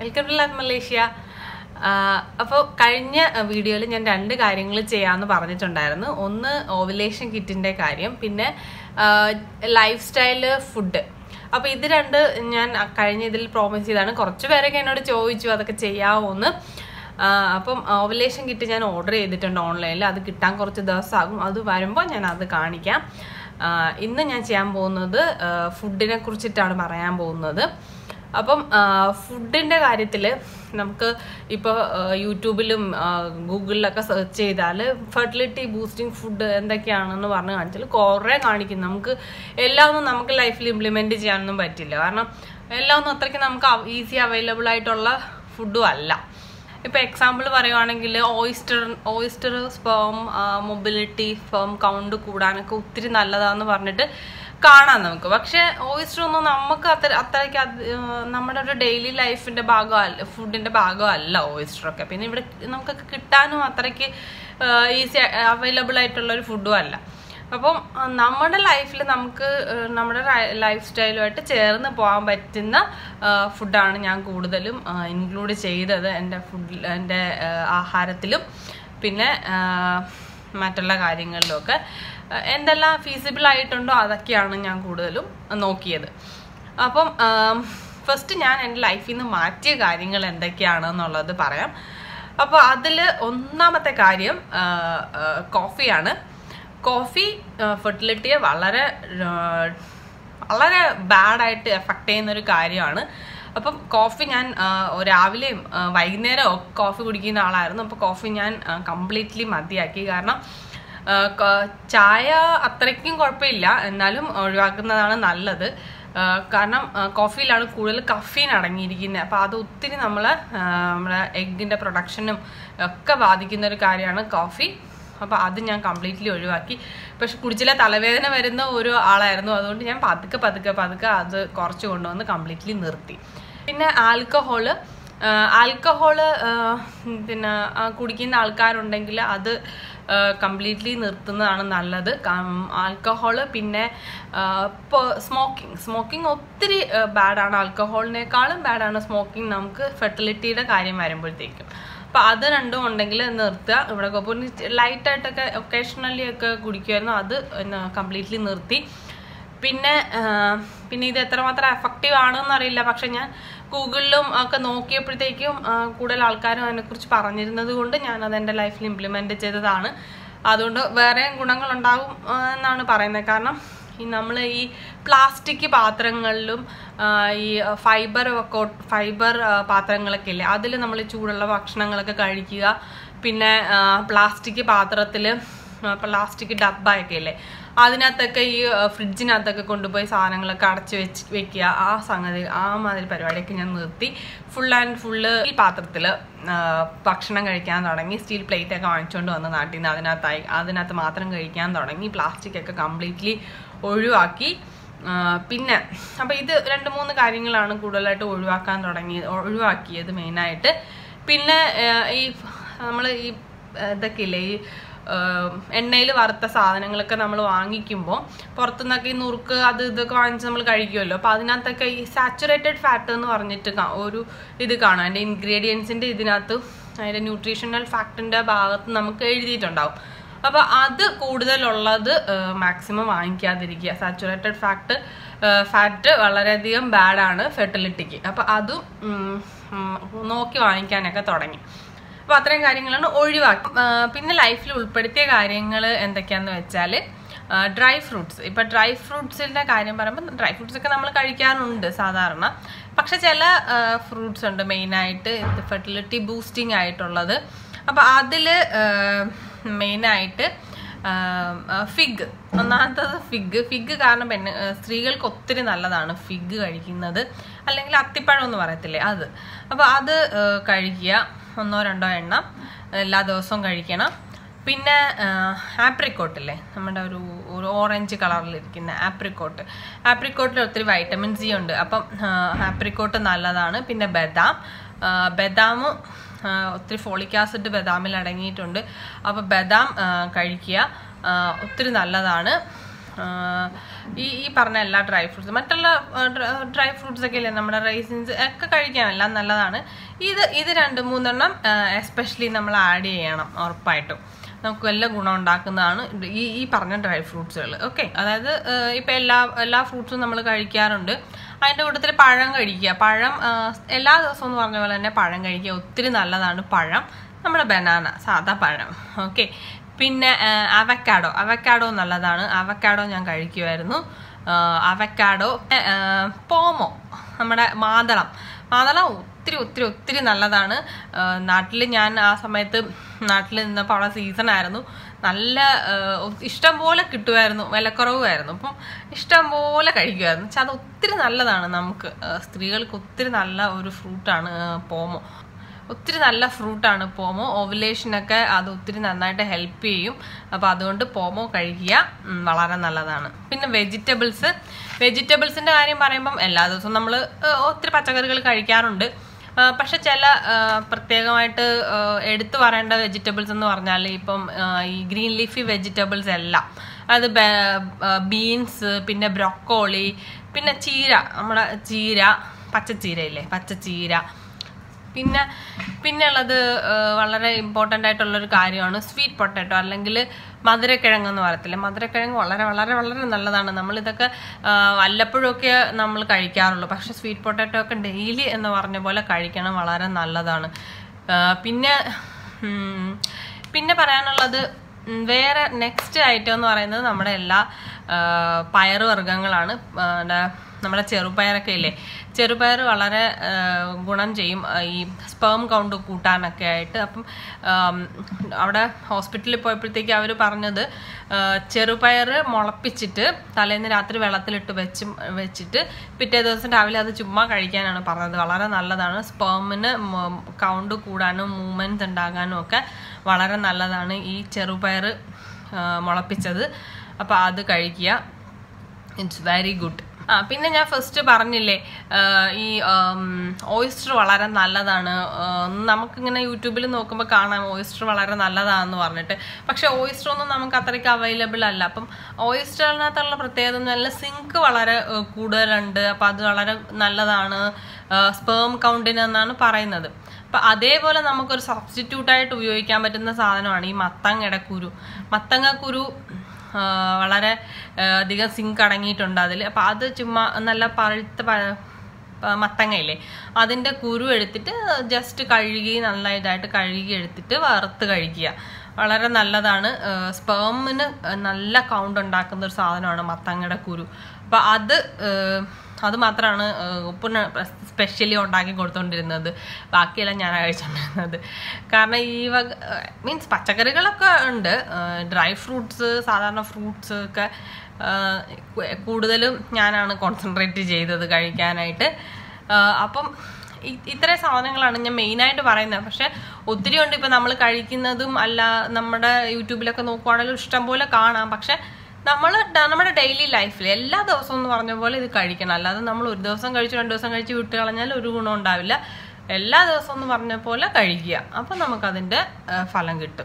welcome to life Malaysia അപ്പോൾ കഴിഞ്ഞ വീഡിയോയിൽ ഞാൻ രണ്ട് കാര്യങ്ങൾ ചെയ്യാമെന്ന് പറഞ്ഞിട്ടുണ്ടായിരുന്നു ഒന്ന് ഓവുലേഷൻ കിറ്റിൻ്റെ കാര്യം പിന്നെ ലൈഫ് സ്റ്റൈല് ഫുഡ് അപ്പോൾ ഇത് രണ്ട് ഞാൻ കഴിഞ്ഞ ഇതിൽ പ്രോമിസ് ചെയ്താണ് കുറച്ച് പേരൊക്കെ എന്നോട് ചോദിച്ചു അതൊക്കെ ചെയ്യാമോന്ന് ആ, അപ്പം ഓവുലേഷൻ കിറ്റ് ഞാൻ ഓർഡർ ചെയ്തിട്ടുണ്ട് ഓൺലൈനിൽ അത് കിട്ടാൻ കുറച്ച് ദിവസമാകും അത് വരുമ്പോൾ ഞാൻ അത് കാണിക്കാം ആ, ഇന്ന് ഞാൻ ചെയ്യാൻ പോകുന്നത് ഫുഡിനെ കുറിച്ചിട്ടാണ് പറയാൻ പോകുന്നത് അപ്പം ഫുഡിൻ്റെ കാര്യത്തിൽ നമുക്ക് ഇപ്പോൾ യൂട്യൂബിലും ആ, ഗൂഗിളിലൊക്കെ സെർച്ച് ചെയ്താൽ ഫെർട്ടിലിറ്റി ബൂസ്റ്റിംഗ് ഫുഡ് എന്തൊക്കെയാണെന്ന് പറഞ്ഞ് കാണിച്ചാൽ കുറേ കാണിക്കും നമുക്ക് എല്ലാം ഒന്നും നമുക്ക് ലൈഫിൽ ഇംപ്ലിമെൻറ്റ് ചെയ്യാനൊന്നും പറ്റില്ല കാരണം എല്ലാം ഒന്നും അത്രയ്ക്ക് നമുക്ക് ഈസി അവൈലബിൾ ആയിട്ടുള്ള ഫുഡും അല്ല ഇപ്പൊ എക്സാമ്പിൾ പറയുവാണെങ്കിൽ oyster oyster sperm mobility sperm count കൂടാനൊക്കെ ഒത്തിരി നല്ലതാന്ന് പറഞ്ഞിട്ട് കാണാം നമുക്ക് പക്ഷെ ഓയിസ്റ്റർ ഒന്നും നമുക്ക് അത്ര അത്രയ്ക്ക് അത്, ഏർ, നമ്മുടെ ഒരു ഡെയിലി ലൈഫിന്റെ ഭാഗമല്ല ഫുഡിന്റെ ഭാഗമല്ല ഓയിസ്റ്റർ ഒക്കെ പിന്നെ ഇവിടെ നമുക്കൊക്കെ കിട്ടാനും അത്രയ്ക്ക് ഈസി അവൈലബിൾ ആയിട്ടുള്ള ഒരു ഫുഡും അല്ല അപ്പം ആ, നമ്മുടെ ലൈഫിൽ നമുക്ക് ഏഹ്, നമ്മുടെ ലൈഫ് സ്റ്റൈലുമായിട്ട് ചേർന്ന് പോകാൻ പറ്റുന്ന ഫുഡാണ് ഞാൻ കൂടുതലും ഇൻക്ലൂഡ് ചെയ്തത് എൻ്റെ ഫുഡ് എൻ്റെ ഏഹ്, ആഹാരത്തിലും പിന്നെ ആഹ്, മറ്റുള്ള കാര്യങ്ങളിലുമൊക്കെ ഏഹ്, എന്തെല്ലാം ഫീസിബിൾ ആയിട്ടുണ്ടോ അതൊക്കെയാണ് ഞാൻ കൂടുതലും നോക്കിയത് അപ്പം ഫസ്റ്റ് ഞാൻ എൻ്റെ ലൈഫിൽ നിന്ന് മാറ്റിയ കാര്യങ്ങൾ എന്തൊക്കെയാണെന്നുള്ളത് പറയാം അപ്പോൾ അതിൽ ഒന്നാമത്തെ കാര്യം ആഹ്, ആഹ്, കോഫിയാണ് കോഫി ഫെർട്ടിലിറ്റിയെ വളരെ ആ, വളരെ ബാഡായിട്ട് എഫക്റ്റ് ചെയ്യുന്ന ഒരു കാര്യമാണ് അപ്പം കോഫി ഞാൻ ആ, രാവിലെയും ആ, വൈകുന്നേരവും കോഫി കുടിക്കുന്ന ആളായിരുന്നു അപ്പോൾ കോഫി ഞാൻ കംപ്ലീറ്റ്ലി മതിയാക്കി കാരണം ആ, ക- ചായ അത്രയ്ക്കും കുഴപ്പമില്ല എന്നാലും ഒഴിവാക്കുന്നതാണ് നല്ലത് ആ, കാരണം ആ, കോഫിയിലാണ് കൂടുതൽ കഫീൻ അടങ്ങിയിരിക്കുന്നത് അപ്പോൾ അത് ഒത്തിരി നമ്മളെ ആ, നമ്മുടെ എഗ്ഗിൻ്റെ പ്രൊഡക്ഷനും ഒക്കെ ബാധിക്കുന്ന ഒരു കാര്യമാണ് കോഫി അപ്പോൾ അത് ഞാൻ കംപ്ലീറ്റ്ലി ഒഴിവാക്കി പക്ഷെ കുടിച്ചില്ല തലവേദന വരുന്ന ഒരു ആളായിരുന്നു അതുകൊണ്ട് ഞാൻ പതുക്കെ പതുക്കെ പതുക്കെ അത് കുറച്ച് കൊണ്ടുവന്ന് കംപ്ലീറ്റ്ലി നിർത്തി പിന്നെ ആൽക്കഹോള് ആൽക്കഹോള് പിന്നെ ആ, കുടിക്കുന്ന ആൾക്കാരുണ്ടെങ്കിൽ അത് കംപ്ലീറ്റ്ലി നിർത്തുന്നതാണ് നല്ലത് ആൽക്കഹോള് പിന്നെ ഇപ്പോൾ സ്മോക്കിംഗ് സ്മോക്കിംഗ് ഒത്തിരി ബാഡാണ് ആൽക്കഹോളിനേക്കാളും ബാഡാണ് സ്മോക്കിംഗ് നമുക്ക് ഫെർട്ടിലിറ്റിയുടെ കാര്യം വരുമ്പോഴത്തേക്കും അപ്പം അത് രണ്ടും ഉണ്ടെങ്കിൽ നിർത്തുക ഇവിടെ ഇപ്പോൾ ലൈറ്റായിട്ടൊക്കെ ഒക്കേഷണലി ഒക്കെ കുടിക്കുമായിരുന്നു അത് കംപ്ലീറ്റ്ലി നിർത്തി പിന്നെ ആ, പിന്നെ ഇത് എത്രമാത്രം എഫക്റ്റീവ് ആണെന്ന് അറിയില്ല പക്ഷെ ഞാൻ ഗൂഗിളിലും ഒക്കെ നോക്കിയപ്പോഴത്തേക്കും ആ, കൂടുതൽ ആൾക്കാരും അതിനെക്കുറിച്ച് പറഞ്ഞിരുന്നത് കൊണ്ട് ഞാൻ അത് എൻ്റെ ലൈഫിൽ ഇംപ്ലിമെൻറ്റ് ചെയ്തതാണ് അതുകൊണ്ട് വേറെ ഗുണങ്ങളുണ്ടാകും ആ, എന്നാണ് പറയുന്നത് കാരണം ഈ നമ്മൾ ഈ പ്ലാസ്റ്റിക് പാത്രങ്ങളിലും ആ, ഈ ഫൈബർ ഒക്കെ ഫൈബർ പാത്രങ്ങളൊക്കെ ഇല്ലേ അതിൽ നമ്മൾ ചൂടുള്ള ഭക്ഷണങ്ങളൊക്കെ കഴിക്കുക പിന്നെ പ്ലാസ്റ്റിക് പാത്രത്തിൽ പ്ലാസ്റ്റിക് ഡബ്ബയൊക്കെ ഇല്ലേ അതിനകത്തൊക്കെ ഈ ആ, ഫ്രിഡ്ജിനകത്തൊക്കെ കൊണ്ടുപോയി സാധനങ്ങളൊക്കെ അടച്ചു വെച്ച് വെക്കുക ആ സംഗതി ആ മാതിരി പരിപാടിയൊക്കെ ഞാൻ നിർത്തി ഫുൾ ആൻഡ് ഫുള്ള് ഈ പാത്രത്തിൽ ഭക്ഷണം കഴിക്കാൻ തുടങ്ങി സ്റ്റീൽ പ്ലേറ്റ് ഒക്കെ വാങ്ങിച്ചുകൊണ്ട് വന്ന് നാട്ടിൽ നിന്ന് അതിനകത്തായി അതിനകത്ത് മാത്രം കഴിക്കാൻ തുടങ്ങി പ്ലാസ്റ്റിക് ഒക്കെ കംപ്ലീറ്റ്ലി ഒഴിവാക്കി ആ, പിന്നെ അപ്പം ഇത് രണ്ട് മൂന്ന് കാര്യങ്ങളാണ് കൂടുതലായിട്ട് ഒഴിവാക്കാൻ തുടങ്ങിയത് ഒഴിവാക്കിയത് മെയിനായിട്ട് പിന്നെ ആ, ഈ നമ്മൾ ഈ ആ, ഇതൊക്കെ ഇല്ലേ ഈ എണ്ണയിൽ വറുത്ത സാധനങ്ങളൊക്കെ നമ്മൾ വാങ്ങിക്കുമ്പോൾ പുറത്തുനിന്നൊക്കെ ഈ നുറുക്ക് അത് ഇതൊക്കെ വാങ്ങിച്ച് നമ്മൾ കഴിക്കുമല്ലോ അപ്പോൾ അതിനകത്തൊക്കെ ഈ സാച്ചുറേറ്റഡ് ഫാറ്റ് എന്ന് പറഞ്ഞിട്ട് കാ- ഒരു ഇത് കാണാം അതിൻ്റെ ഇൻഗ്രീഡിയൻസിൻ്റെ ഇതിനകത്ത് അതിൻ്റെ ന്യൂട്രീഷണൽ ഫാക്ടിൻ്റെ ഭാഗത്ത് നമുക്ക് എഴുതിയിട്ടുണ്ടാവും അപ്പോൾ അത് കൂടുതലുള്ളത് മാക്സിമം വാങ്ങിക്കാതിരിക്കുക സാച്ചുറേറ്റഡ് ഫാക്ട് ഫാറ്റ് വളരെയധികം ബാഡാണ് ഫെർട്ടിലിറ്റിക്ക് അപ്പോൾ അതും ഉം, ഉം, നോക്കി വാങ്ങിക്കാനൊക്കെ തുടങ്ങി അപ്പോൾ അത്രയും കാര്യങ്ങളാണ് ഒഴിവാക്കി ആ, പിന്നെ ലൈഫിൽ ഉൾപ്പെടുത്തിയ കാര്യങ്ങൾ എന്തൊക്കെയാന്ന് വെച്ചാൽ ഡ്രൈ ഫ്രൂട്ട്സ് ഇപ്പം ഡ്രൈ ഫ്രൂട്ട്സിൻ്റെ കാര്യം പറയുമ്പോൾ ഡ്രൈ ഫ്രൂട്ട്സ് ഒക്കെ നമ്മൾ കഴിക്കാറുണ്ട് സാധാരണ പക്ഷെ ചില ഫ്രൂട്ട്സ് ഉണ്ട് മെയിനായിട്ട് ഫെർട്ടിലിറ്റി ബൂസ്റ്റിംഗ് ആയിട്ടുള്ളത് അപ്പോൾ അതിൽ മെയിനായിട്ട് ഫിഗ് ഒന്നാമത്തത് ഫിഗ് ഫിഗ് കാരണം പെണ്ണ് ആ, സ്ത്രീകൾക്ക് ഒത്തിരി നല്ലതാണ് ഫിഗ് കഴിക്കുന്നത് അല്ലെങ്കിൽ അത്തിപ്പഴം എന്ന് പറയത്തില്ലേ അത് അപ്പോൾ അത് ആ, കഴിക്കുക ഒന്നോ രണ്ടോ എണ്ണം എല്ലാ ദിവസവും കഴിക്കണം പിന്നെ ആപ്രിക്കോട്ടില്ലേ നമ്മുടെ ഒരു ഒരു ഓറഞ്ച് കളറിലിരിക്കുന്ന ആപ്രിക്കോട്ട് ആപ്രിക്കോട്ടിൽ ഒത്തിരി വൈറ്റമിൻ സി ഉണ്ട് അപ്പം ആപ്രിക്കോട്ട് നല്ലതാണ് പിന്നെ ബദാം ആ, ബദാം ആ, ഒത്തിരി ഫോളിക് ആസിഡ് ബദാമിൽ അടങ്ങിയിട്ടുണ്ട് അപ്പോൾ ബദാം ആ, കഴിക്കുക ആ, ഒത്തിരി നല്ലതാണ് ആഹ് ഈ ഈ പറഞ്ഞ എല്ലാ ഡ്രൈ ഫ്രൂട്ട്സ് മറ്റുള്ള ഡ്രൈ ഫ്രൂട്ട്സ് ഒക്കെ ഇല്ലേ നമ്മുടെ റൈസിൻസ് ഒക്കെ കഴിക്കാം എല്ലാം നല്ലതാണ് ഇത് ഇത് രണ്ട് മൂന്നെണ്ണം എസ്പെഷ്യലി നമ്മൾ ആഡ് ചെയ്യണം ഉറപ്പായിട്ടും നമുക്ക് വല്ല ഗുണം ഉണ്ടാക്കുന്നതാണ് ഇത് ഈ ഈ പറഞ്ഞ ഡ്രൈ ഫ്രൂട്ട്സുകൾ ഓക്കെ അതായത് ആഹ് ഇപ്പം എല്ലാ എല്ലാ ഫ്രൂട്ട്സും നമ്മൾ കഴിക്കാറുണ്ട് അതിൻ്റെ കൂട്ടത്തിൽ പഴം കഴിക്കുക പഴം ആഹ് എല്ലാ ദിവസവും എന്ന് പറഞ്ഞ പോലെ തന്നെ പഴം കഴിക്കുക ഒത്തിരി നല്ലതാണ് പഴം നമ്മുടെ ബനാന സാദാ പഴം ഓക്കെ പിന്നെ അവക്കാഡോ അവക്കാഡോ നല്ലതാണ് അവക്കാഡോ ഞാൻ കഴിക്കുമായിരുന്നു അവക്കാഡോ പോമോ നമ്മുടെ മാതളം മാതളം ഒത്തിരി ഒത്തിരി ഒത്തിരി നല്ലതാണ് നാട്ടിൽ ഞാൻ ആ സമയത്ത് നാട്ടിൽ നിന്നപ്പോൾ അവിടെ സീസൺ ആയിരുന്നു നല്ല ആ, ഇഷ്ടം പോലെ കിട്ടുമായിരുന്നു വിലക്കുറവുമായിരുന്നു അപ്പം ഇഷ്ടം പോലെ കഴിക്കുമായിരുന്നു പക്ഷെ അത് ഒത്തിരി നല്ലതാണ് നമുക്ക് ആ, സ്ത്രീകൾക്ക് ഒത്തിരി നല്ല ഒരു ഫ്രൂട്ടാണ് പോമോ ഒത്തിരി നല്ല ഫ്രൂട്ടാണ് പോമോ ഓവുലേഷനൊക്കെ അത് ഒത്തിരി നന്നായിട്ട് ഹെൽപ്പ് ചെയ്യും അപ്പോൾ അതുകൊണ്ട് പോമോ കഴിക്കുക ഉം, വളരെ നല്ലതാണ് പിന്നെ വെജിറ്റബിൾസ് വെജിറ്റബിൾസിൻ്റെ കാര്യം പറയുമ്പം എല്ലാ ദിവസവും നമ്മൾ ഒത്തിരി പച്ചക്കറികൾ കഴിക്കാറുണ്ട് ആ, പക്ഷെ ചില ആ, പ്രത്യേകമായിട്ട് ആ, എടുത്തു പറയേണ്ട വെജിറ്റബിൾസ് എന്ന് പറഞ്ഞാൽ ഇപ്പം ആ, ഈ ഗ്രീൻ ലീഫി വെജിറ്റബിൾസ് എല്ലാം അത് ബീൻസ് പിന്നെ ബ്രൊക്കോളി പിന്നെ ചീര നമ്മുടെ ചീര പച്ചച്ചീരയില്ലേ പച്ചച്ചീര പിന്നെ പിന്നെ ഉള്ളത് ആ, വളരെ ഇമ്പോർട്ടൻ്റ് ആയിട്ടുള്ളൊരു കാര്യമാണ് സ്വീറ്റ് പൊട്ടാറ്റോ അല്ലെങ്കിൽ മധുരക്കിഴങ്ങ് എന്ന് പറയത്തില്ലേ മധുരക്കിഴങ്ങ് വളരെ വളരെ വളരെ നല്ലതാണ് നമ്മളിതൊക്കെ ആ, വല്ലപ്പോഴൊക്കെ നമ്മൾ കഴിക്കാറുള്ളൂ പക്ഷെ സ്വീറ്റ് പൊട്ടാറ്റോ ഒക്കെ ഡെയിലി എന്ന് പറഞ്ഞ പോലെ കഴിക്കണം വളരെ നല്ലതാണ് ആ, പിന്നെ ഉം, പിന്നെ പറയാനുള്ളത് ഉം, വേറെ നെക്സ്റ്റ് ഐറ്റം എന്ന് പറയുന്നത് നമ്മുടെ എല്ലാ ആ, പയറുവർഗ്ഗങ്ങളാണ് ആ, ന- നമ്മുടെ ചെറുപയറൊക്കെ ഇല്ലേ ചെറുപയർ വളരെ ആ, ഗുണം ചെയ്യും ആ, ഈ സ്പേം കൗണ്ട് കൂട്ടാനൊക്കെ ആയിട്ട് അപ്പം ആം, അവിടെ ഹോസ്പിറ്റലിൽ പോയപ്പോഴത്തേക്ക് അവർ പറഞ്ഞത് ആ, ചെറുപയർ മുളപ്പിച്ചിട്ട് തലേന്ന് രാത്രി വെള്ളത്തിലിട്ട് വെച്ച് വെച്ചിട്ട് പിറ്റേ ദിവസം രാവിലെ അത് ചുമ്മാ കഴിക്കാനാണ് പറഞ്ഞത് വളരെ നല്ലതാണ് സ്പേമിന് കൗണ്ട് കൂടാനും മൂവ്മെൻറ്റ്സ് ഉണ്ടാകാനും ഒക്കെ വളരെ നല്ലതാണ് ഈ ചെറുപയർ ആ, മുളപ്പിച്ചത് അപ്പോൾ അത് കഴിക്കുക ഇറ്റ്സ് വെരി ഗുഡ് ആ പിന്നെ ഞാൻ ഫസ്റ്റ് പറഞ്ഞില്ലേ ആ, ഈ ഓയിസ്റ്റർ വളരെ നല്ലതാണ് ആ, നമുക്കിങ്ങനെ യൂട്യൂബിൽ നോക്കുമ്പോൾ കാണാം ഓയിസ്റ്റർ വളരെ നല്ലതാണെന്ന് പറഞ്ഞിട്ട് പക്ഷെ ഓയിസ്റ്റർ ഒന്നും നമുക്ക് അത്രയ്ക്ക് അവൈലബിൾ അല്ല അപ്പം ഓയിസ്റ്ററിനകത്തുള്ള പ്രത്യേകത എന്ന് പറഞ്ഞാൽ സിങ്ക് വളരെ ആ, കൂടുതലുണ്ട് അപ്പം അത് വളരെ നല്ലതാണ് സ്പേം കൗണ്ടിന് എന്നാണ് പറയുന്നത് അപ്പം അതേപോലെ നമുക്കൊരു സബ്സ്റ്റിറ്റ്യൂട്ടായിട്ട് ഉപയോഗിക്കാൻ പറ്റുന്ന സാധനമാണ് ഈ മത്തങ്ങയുടെ കുരു മത്തങ്ങ കുരു ആ, വളരെ ആ, അധികം സിങ്ക് അടങ്ങിയിട്ടുണ്ട് അതിൽ അപ്പം അത് ചുമ്മാ നല്ല പഴുത്ത പ- പ- മത്തങ്ങയില്ലേ അതിൻ്റെ കുരു എടുത്തിട്ട് ജസ്റ്റ് കഴുകി നല്ല ഇതായിട്ട് കഴുകി എടുത്തിട്ട് വറുത്ത് കഴിക്കുക വളരെ നല്ലതാണ് സ്പേമിന് നല്ല കൗണ്ട് ഉണ്ടാക്കുന്ന ഒരു സാധനമാണ് മത്തങ്ങയുടെ കുരു അപ്പം അത് ആ, അത് മാത്രമാണ് ഉപ്പിന് സ്പെഷ്യലി ഉണ്ടാക്കി കൊടുത്തോണ്ടിരുന്നത് ബാക്കിയെല്ലാം ഞാൻ കഴിച്ചോണ്ടിരുന്നത് കാരണം ഈ വക മീൻസ് പച്ചക്കറികളൊക്കെ ഉണ്ട് ഡ്രൈ ഫ്രൂട്ട്സ് സാധാരണ ഫ്രൂട്ട്സ് ഒക്കെ ആ, കു- കൂടുതലും ഞാനാണ് കോൺസെൻട്രേറ്റ് ചെയ്തത് കഴിക്കാനായിട്ട് ആ, അപ്പം ഇ- ഇത്രയും സാധനങ്ങളാണ് ഞാൻ മെയിനായിട്ട് പറയുന്നത് പക്ഷെ ഒത്തിരി ഉണ്ട് ഇപ്പം നമ്മൾ കഴിക്കുന്നതും അല്ല നമ്മുടെ യൂട്യൂബിലൊക്കെ നോക്കുവാണെങ്കിലും ഇഷ്ടം പോലെ കാണാം പക്ഷെ നമ്മൾ നമ്മുടെ ഡെയിലി ലൈഫിൽ എല്ലാ ദിവസവും എന്ന് പറഞ്ഞ പോലെ ഇത് കഴിക്കണം അല്ലാതെ നമ്മൾ ഒരു ദിവസം കഴിച്ച് രണ്ട് ദിവസം കഴിച്ച് വിട്ട് കളഞ്ഞാൽ ഒരു ഗുണം ഉണ്ടാവില്ല എല്ലാ ദിവസവും എന്ന് പറഞ്ഞ പോലെ കഴിക്കുക അപ്പം നമുക്കതിൻ്റെ ആ, ഫലം കിട്ടും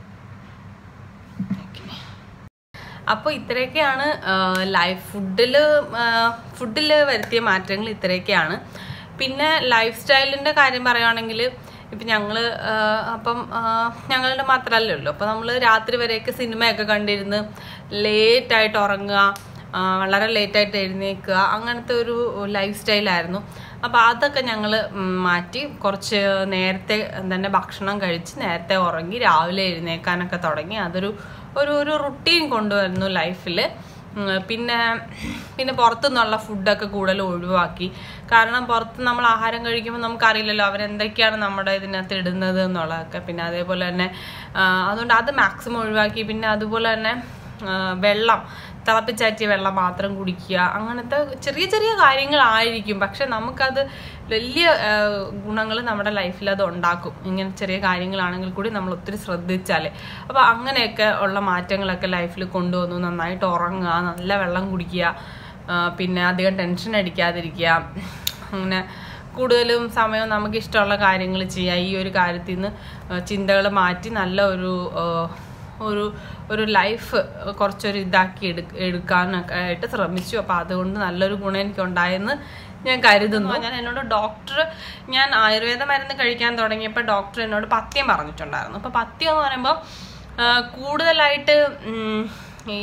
അപ്പോൾ ഇത്രയൊക്കെയാണ് ലൈഫ് ഫുഡിൽ ഫുഡിൽ വരുത്തിയ മാറ്റങ്ങൾ ഇത്രയൊക്കെയാണ് പിന്നെ ലൈഫ് സ്റ്റൈലിൻ്റെ കാര്യം പറയുകയാണെങ്കിൽ ഇപ്പം ഞങ്ങൾ അപ്പം ആ, ഞങ്ങളുടെ മാത്രമല്ലേ ഉള്ളൂ അപ്പോൾ നമ്മൾ രാത്രി വരെയൊക്കെ സിനിമയൊക്കെ കണ്ടിരുന്ന് ലേറ്റായിട്ട് ഉറങ്ങുക ആ, വളരെ ലേറ്റായിട്ട് എഴുന്നേൽക്കുക അങ്ങനത്തെ ഒരു ലൈഫ് സ്റ്റൈലായിരുന്നു അപ്പോൾ അതൊക്കെ ഞങ്ങൾ മാറ്റി കുറച്ച് നേരത്തെ തന്നെ ഭക്ഷണം കഴിച്ച് നേരത്തെ ഉറങ്ങി രാവിലെ എഴുന്നേൽക്കാനൊക്കെ തുടങ്ങി അതൊരു ഒരു ഒരു റുട്ടീൻ കൊണ്ടുവരുന്നു ലൈഫിൽ പിന്നെ പിന്നെ പുറത്തുനിന്നുള്ള ഫുഡൊക്കെ കൂടുതൽ ഒഴിവാക്കി കാരണം പുറത്ത് നമ്മൾ ആഹാരം കഴിക്കുമ്പോൾ നമുക്കറിയില്ലല്ലോ അവരെന്തൊക്കെയാണ് നമ്മുടെ ഇതിനകത്ത് ഇടുന്നത് എന്നുള്ളതൊക്കെ പിന്നെ അതേപോലെ തന്നെ ആ, അതുകൊണ്ട് അത് മാക്സിമം ഒഴിവാക്കി പിന്നെ അതുപോലെ തന്നെ ആ, വെള്ളം തിളപ്പിച്ചാറ്റിയ വെള്ളം മാത്രം കുടിക്കുക അങ്ങനത്തെ ചെറിയ ചെറിയ കാര്യങ്ങളായിരിക്കും പക്ഷെ നമുക്കത് വലിയ ഗുണങ്ങൾ നമ്മുടെ ലൈഫിൽ അത് ഉണ്ടാക്കും ഇങ്ങനെ ചെറിയ കാര്യങ്ങളാണെങ്കിൽ കൂടി നമ്മൾ ഒത്തിരി ശ്രദ്ധിച്ചാൽ അപ്പോൾ അങ്ങനെയൊക്കെ ഉള്ള മാറ്റങ്ങളൊക്കെ ലൈഫിൽ കൊണ്ടുവന്നു നന്നായിട്ട് ഉറങ്ങുക നല്ല വെള്ളം കുടിക്കുക ആ, പിന്നെ അധികം ടെൻഷൻ അടിക്കാതിരിക്കുക അങ്ങനെ കൂടുതലും സമയം നമുക്ക് ഇഷ്ടമുള്ള കാര്യങ്ങൾ ചെയ്യുക ഈ ഒരു കാര്യത്തിൽ നിന്ന് ചിന്തകൾ മാറ്റി നല്ല ഒരു ആ, ഒരു ഒരു ലൈഫ് കുറച്ചൊരു ഇതാക്കി എടു എടുക്കാനൊക്കെ ആയിട്ട് ശ്രമിച്ചു അപ്പോൾ അതുകൊണ്ട് നല്ലൊരു ഗുണം എനിക്ക് ഉണ്ടായെന്ന് ഞാൻ കരുതുന്നു ഞാൻ എന്നോട് ഡോക്ടർ ഞാൻ ആയുർവേദ മരുന്ന് കഴിക്കാൻ തുടങ്ങിയപ്പോൾ ഡോക്ടർ എന്നോട് പഥ്യം പറഞ്ഞിട്ടുണ്ടായിരുന്നു അപ്പോൾ പഥ്യം എന്ന് പറയുമ്പോൾ ആ, കൂടുതലായിട്ട് ഉം, ഈ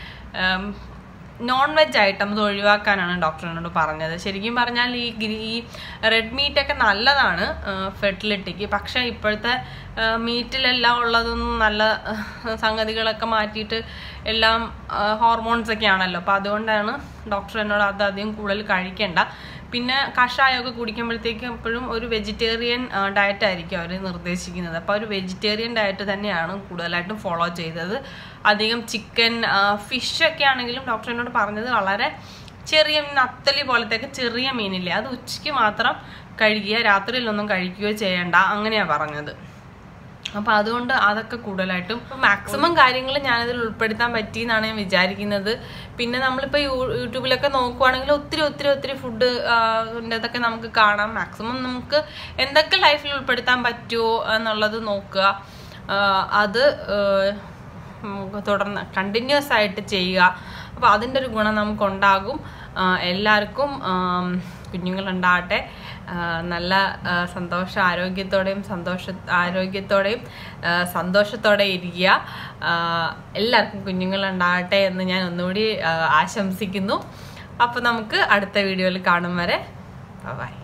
നോൺ വെജ് ഐറ്റംസ് ഒഴിവാക്കാനാണ് ഡോക്ടർ എന്നോട് പറഞ്ഞത് ശരിക്കും പറഞ്ഞാൽ ഈ ഗ്രീ- ഈ റെഡ് മീറ്റ് ഒക്കെ നല്ലതാണ് ഫെർട്ടിലിറ്റിക്ക് പക്ഷേ ഇപ്പോഴത്തെ മീറ്റിലെല്ലാം ഉള്ളതൊന്നും നല്ല ആ, സംഗതികളൊക്കെ മാറ്റിയിട്ട് എല്ലാം ഹോർമോൺസ് ഒക്കെ ആണല്ലോ അപ്പോൾ അതുകൊണ്ടാണ് ഡോക്ടർ എന്നോട് അത് അധികം കൂടുതൽ കഴിക്കേണ്ട പിന്നെ കഷായമൊക്കെ കുടിക്കുമ്പോഴത്തേക്കും എപ്പോഴും ഒരു വെജിറ്റേറിയൻ ഡയറ്റ് ആയിരിക്കും അവർ നിർദ്ദേശിക്കുന്നത് അപ്പോൾ ഒരു വെജിറ്റേറിയൻ ഡയറ്റ് തന്നെയാണ് കൂടുതലായിട്ടും ഫോളോ ചെയ്തത് അധികം ചിക്കൻ ഫിഷ് ഒക്കെ ആണെങ്കിലും ഡോക്ടർ എന്നോട് പറഞ്ഞത് വളരെ ചെറിയ മീൻ അത്തലി പോലത്തെ ചെറിയ മീനില്ലേ അത് ഉച്ചയ്ക്ക് മാത്രം കഴിക്കുക രാത്രിയിലൊന്നും കഴിക്കുകയോ ചെയ്യണ്ട അങ്ങനെയാണ് പറഞ്ഞത് അപ്പോൾ അതുകൊണ്ട് അതൊക്കെ കൂടുതലായിട്ടും മാക്സിമം കാര്യങ്ങൾ ഞാനതിൽ ഉൾപ്പെടുത്താൻ പറ്റി എന്നാണ് ഞാൻ വിചാരിക്കുന്നത് പിന്നെ നമ്മളിപ്പോൾ യൂട്യൂബിലൊക്കെ നോക്കുവാണെങ്കിൽ ഒത്തിരി ഒത്തിരി ഒത്തിരി ഫുഡ് ഇതൊക്കെ നമുക്ക് കാണാം മാക്സിമം നമുക്ക് എന്തൊക്കെ ലൈഫിൽ ഉൾപ്പെടുത്താൻ പറ്റുമോ എന്നുള്ളത് നോക്കുക ആ, അത് ആ, നമുക്ക് തുടർന്ന് കണ്ടിന്യൂസ് ആയിട്ട് ചെയ്യുക അപ്പോൾ അതിൻ്റെ ഒരു ഗുണം നമുക്കുണ്ടാകും ആ, എല്ലാവർക്കും ആം, കുഞ്ഞുങ്ങളുണ്ടാകട്ടെ ആ, നല്ല ആ, സന്തോഷ ആരോഗ്യത്തോടെയും സന്തോഷ ആരോഗ്യത്തോടെയും ആ, സന്തോഷത്തോടെ ഇരിക്കുക ആ, എല്ലാവർക്കും കുഞ്ഞുങ്ങളുണ്ടാകട്ടെ എന്ന് ഞാൻ ഒന്നുകൂടി ആ, ആശംസിക്കുന്നു അപ്പോൾ നമുക്ക് അടുത്ത വീഡിയോയിൽ കാണും വരെ ബൈ